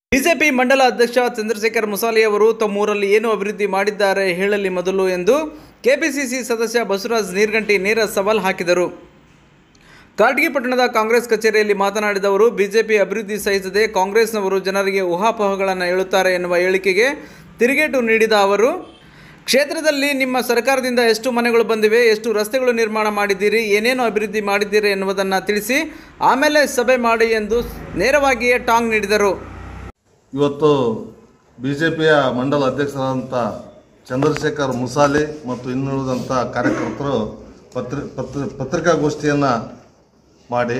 BJP ಮಂಡಲ ಅಧ್ಯಕ್ಷ ಚಂದ್ರಶೇಖರ್ ಮುಸಾಲಿ ಅವರು ತಮ್ಮೂರಲ್ಲಿ ಏನು ಅಭಿವೃದ್ಧಿ ಮಾಡಿದ್ದಾರೆ ಹೇಳಲಿ ಮೊದಲು ಎಂದು ಕೆಪಿಸಿಸಿ ಸದಸ್ಯ ಬಸವರಾಜ್ ನೀರ್ಗಂಟಿ ನೇರ ಸವಾಲ್ ಹಾಕಿದರು ಕಾರಟಗಿ ಪಟ್ಟಣದ ಕಾಂಗ್ರೆಸ್ ಕಚೇರಿಯಲ್ಲಿ ಮಾತನಾಡಿದ ಅವರು ಬಿಜೆಪಿ ಅಭಿವೃದ್ಧಿ ಸಹಿಸದೆ ಕಾಂಗ್ರೆಸ್ನವರು ಜನರಿಗೆ ಊಹಾಪೋಹಗಳನ್ನು ಹೇಳುತ್ತಾರೆ ಎನ್ನುವ ಹೇಳಿಕೆಗೆ ತಿರುಗೇಟು ನೀಡಿದ ಅವರು ಕ್ಷೇತ್ರದಲ್ಲಿ ನಿಮ್ಮ ಸರ್ಕಾರದಿಂದ ಎಷ್ಟು ಮನೆಗಳು ಬಂದಿವೆ ಎಷ್ಟು ರಸ್ತೆಗಳು ನಿರ್ಮಾಣ ಮಾಡಿದ್ದೀರಿ ಏನೇನು ಅಭಿವೃದ್ಧಿ ಮಾಡಿದ್ದೀರಿ ಎನ್ನುವುದನ್ನು ತಿಳಿಸಿ ಆಮೇಲೆ ಸಭೆ ಮಾಡಿ ಎಂದು ನೇರವಾಗಿಯೇ ಟಾಂಗ್ ನೀಡಿದರು ಇವತ್ತು ಬಿ ಜೆ ಪಿಯ ಮಂಡಲ ಅಧ್ಯಕ್ಷರಾದಂಥ ಚಂದ್ರಶೇಖರ್ ಮುಸಾಲಿ ಮತ್ತು ಇನ್ನುಳಿದಂಥ ಕಾರ್ಯಕರ್ತರು ಪತ್ರಿ ಪತ್ರ ಪತ್ರಿಕಾಗೋಷ್ಠಿಯನ್ನು ಮಾಡಿ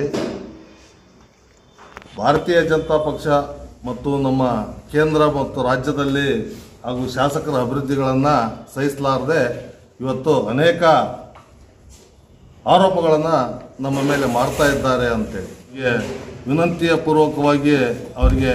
ಭಾರತೀಯ ಜನತಾ ಪಕ್ಷ ಮತ್ತು ನಮ್ಮ ಕೇಂದ್ರ ಮತ್ತು ರಾಜ್ಯದಲ್ಲಿ ಹಾಗೂ ಶಾಸಕರ ಅಭಿವೃದ್ಧಿಗಳನ್ನು ಸಹಿಸಲಾರದೆ ಇವತ್ತು ಅನೇಕ ಆರೋಪಗಳನ್ನು ನಮ್ಮ ಮೇಲೆ ಮಾಡ್ತಾ ಇದ್ದಾರೆ ಅಂತೇಳಿ ಹೀಗೆ ವಿನಂತಿಯ ಪೂರ್ವಕವಾಗಿ ಅವರಿಗೆ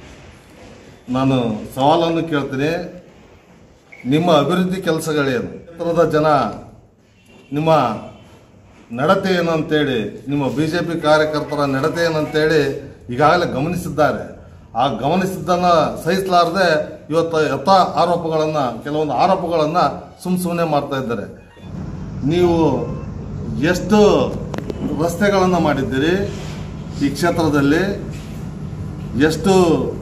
ನಾನು ಸವಾಲನ್ನು ಕೇಳ್ತೀನಿ ನಿಮ್ಮ ಅಭಿವೃದ್ಧಿ ಕೆಲಸಗಳೇನು ಕ್ಷೇತ್ರದ ಜನ ನಿಮ್ಮ ನಡತೆ ಏನು ಅಂತೇಳಿ ನಿಮ್ಮ ಬಿ ಜೆ ಪಿ ಕಾರ್ಯಕರ್ತರ ನಡತೆ ಏನಂತೇಳಿ ಈಗಾಗಲೇ ಗಮನಿಸಿದ್ದಾರೆ ಆ ಗಮನಿಸಿದ್ದನ್ನು ಸಹಿಸಲಾರದೆ ಇವತ್ತು ಯಥ ಆರೋಪಗಳನ್ನು ಕೆಲವೊಂದು ಆರೋಪಗಳನ್ನು ಸುಮ್ಮ ಸುಮ್ಮನೆ ಮಾಡ್ತಾ ಇದ್ದಾರೆ ನೀವು ಎಷ್ಟು ರಸ್ತೆಗಳನ್ನು ಮಾಡಿದ್ದೀರಿ ಈ ಕ್ಷೇತ್ರದಲ್ಲಿ ಎಷ್ಟು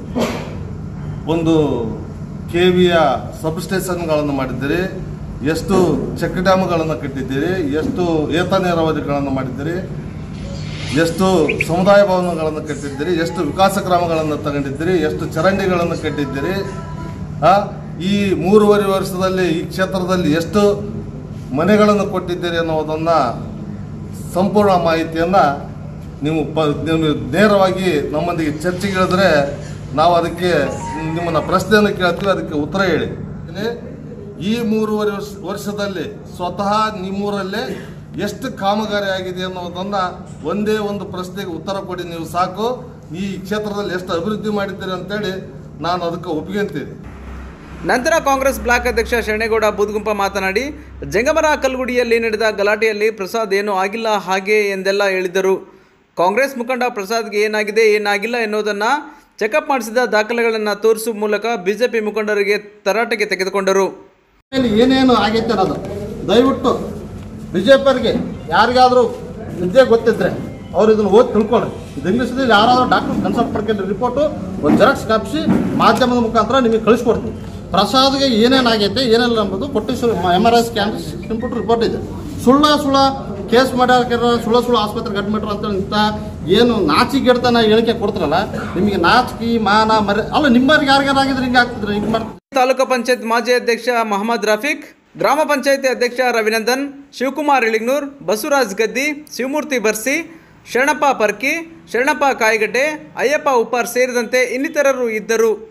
ಒಂದು ಕೆ ವಿಯ ಸಬ್ಸ್ಟೇಷನ್ಗಳನ್ನು ಮಾಡಿದ್ದೀರಿ ಎಷ್ಟು ಚೆಕ್ ಡ್ಯಾಮ್ಗಳನ್ನು ಕಟ್ಟಿದ್ದೀರಿ ಎಷ್ಟು ಏತ ನೀರಾವರಿಗಳನ್ನು ಮಾಡಿದ್ದೀರಿ ಎಷ್ಟು ಸಮುದಾಯ ಭವನಗಳನ್ನು ಕಟ್ಟಿದ್ದೀರಿ ಎಷ್ಟು ವಿಕಾಸ ಗ್ರಾಮಗಳನ್ನು ತಗೊಂಡಿದ್ದೀರಿ ಎಷ್ಟು ಚರಂಡಿಗಳನ್ನು ಕಟ್ಟಿದ್ದೀರಿ ಆ, ಈ ಮೂರುವರೆ ವರ್ಷದಲ್ಲಿ ಈ ಕ್ಷೇತ್ರದಲ್ಲಿ ಎಷ್ಟು ಮನೆಗಳನ್ನು ಕೊಟ್ಟಿದ್ದೀರಿ ಅನ್ನೋದನ್ನು ಸಂಪೂರ್ಣ ಮಾಹಿತಿಯನ್ನು ನೀವು ಪ ನೀವು ನೇರವಾಗಿ ನಮ್ಮೊಂದಿಗೆ ಚರ್ಚೆಗೆ ಹೇಳಿದ್ರೆ ನಾವು ಅದಕ್ಕೆ ನಿಮ್ಮನ್ನ ಪ್ರಶ್ನೆಯನ್ನು ಕೇಳ್ತೀವಿ ಅದಕ್ಕೆ ಉತ್ತರ ಹೇಳಿ ಈ ಮೂರುವರೆ ವರ್ಷ ವರ್ಷದಲ್ಲಿ ಸ್ವತಃ ನಿಮ್ಮೂರಲ್ಲೇ ಎಷ್ಟು ಕಾಮಗಾರಿ ಆಗಿದೆ ಅನ್ನೋದನ್ನ ಒಂದೇ ಒಂದು ಪ್ರಶ್ನೆಗೆ ಉತ್ತರ ಕೊಡಿ ನೀವು ಸಾಕು ಈ ಕ್ಷೇತ್ರದಲ್ಲಿ ಎಷ್ಟು ಅಭಿವೃದ್ಧಿ ಮಾಡಿದ್ದೀರಿ ಅಂತೇಳಿ ನಾನು ಅದಕ್ಕೆ ಒಪ್ಕೊಂತೀನಿ ನಂತರ ಕಾಂಗ್ರೆಸ್ ಬ್ಲಾಕ್ ಅಧ್ಯಕ್ಷ ಶರಣೇಗೌಡ ಬೂದ್ಗುಂಪ ಮಾತನಾಡಿ ಜಂಗಮರ ಕಲ್ಗುಡಿಯಲ್ಲಿ ನಡೆದ ಗಲಾಟೆಯಲ್ಲಿ ಪ್ರಸಾದ್ ಏನೂ ಆಗಿಲ್ಲ ಹಾಗೆ ಎಂದೆಲ್ಲ ಹೇಳಿದರು ಕಾಂಗ್ರೆಸ್ ಮುಖಂಡ ಪ್ರಸಾದ್ಗೆ ಏನಾಗಿದೆ ಏನಾಗಿಲ್ಲ ಎನ್ನುವುದನ್ನು ಚೆಕಪ್ ಮಾಡಿಸಿದ ದಾಖಲೆಗಳನ್ನು ತೋರಿಸುವ ಮೂಲಕ ಬಿಜೆಪಿ ಮುಖಂಡರಿಗೆ ತರಾಟೆಗೆ ತೆಗೆದುಕೊಂಡರು ಮೇಲೆ ಏನೇನು ಆಗೈತೆ ಅನ್ನೋದು ದಯವಿಟ್ಟು ಬಿ ಜೆ ಪಿಯವ್ರಿಗೆ ಯಾರಿಗಾದರೂ ವಿದ್ಯೆ ಗೊತ್ತಿದ್ರೆ ಅವ್ರು ಇದನ್ನು ಓದಿ ತಿಳ್ಕೊಳ್ರಿ ಇದು ಇಂಗ್ಲೀಷಲ್ಲಿ ಯಾರಾದರೂ ಡಾಕ್ಟರ್ ಕನ್ಸಲ್ಟ್ ಮಾಡ್ಕೊಂಡು ರಿಪೋರ್ಟು ಒಂದು ಜೆರಾಕ್ಸ್ ಕಾಪಿಸಿ ಮಾಧ್ಯಮದ ಮುಖಾಂತರ ನಿಮಗೆ ಕಳಿಸ್ಕೊಡ್ತೀವಿ ಪ್ರಸಾದ್ಗೆ ಏನೇನಾಗೈತೆ ಏನೆಲ್ಲ ಎಂಬುದು ಕೊಟ್ಟು M R I scan simple report ಇದೆ ಸುಳ್ಳ ಸುಳ್ಳ ಕೇಸ್ ಮಾಡ್ಯಾರ ಸುಳ್ಳ ಸುಳ್ಳು ಆಸ್ಪತ್ರೆಗೆ ಅಡ್ಮಿಟ್ ಅಂತ ಇಂಥ ಏನು ನಾಚಿಗೆಡ್ತನ ಹೇಳಿಕೆ ಕೊಡ್ತಾರಲ್ಲ ನಿಮಗೆ ನಾಚಿಕೆ ಮಾನ ಮರ್ಯ ಅಲ್ಲ ನಿಮ್ಮವ್ರಿಗೆ ಯಾರಿಗಾರಾಗಿದ್ರೆ ಹಿಂಗೆ ಆಗ್ತಿದ್ರೆ ಹಿಂಗೆ ಮಾಡ್ತಾರೆ ತಾಲೂಕು ಪಂಚಾಯತ್ ಮಾಜಿ ಅಧ್ಯಕ್ಷ ಮಹಮ್ಮದ್ ರಫೀಕ್ ಗ್ರಾಮ ಪಂಚಾಯತಿ ಅಧ್ಯಕ್ಷ ರವಿನಂದನ್ ಶಿವಕುಮಾರ್ ಇಳಿಗ್ನೂರ್ ಬಸವರಾಜ್ ಗದ್ದಿ ಶಿವಮೂರ್ತಿ ಬರ್ಸಿ ಶರಣಪ್ಪ ಪರ್ಕಿ ಶರಣಪ್ಪ ಕಾಯಿಗಡ್ಡೆ ಅಯ್ಯಪ್ಪ ಉಪ್ಪಾರ್ ಸೇರಿದಂತೆ ಇನ್ನಿತರರು ಇದ್ದರು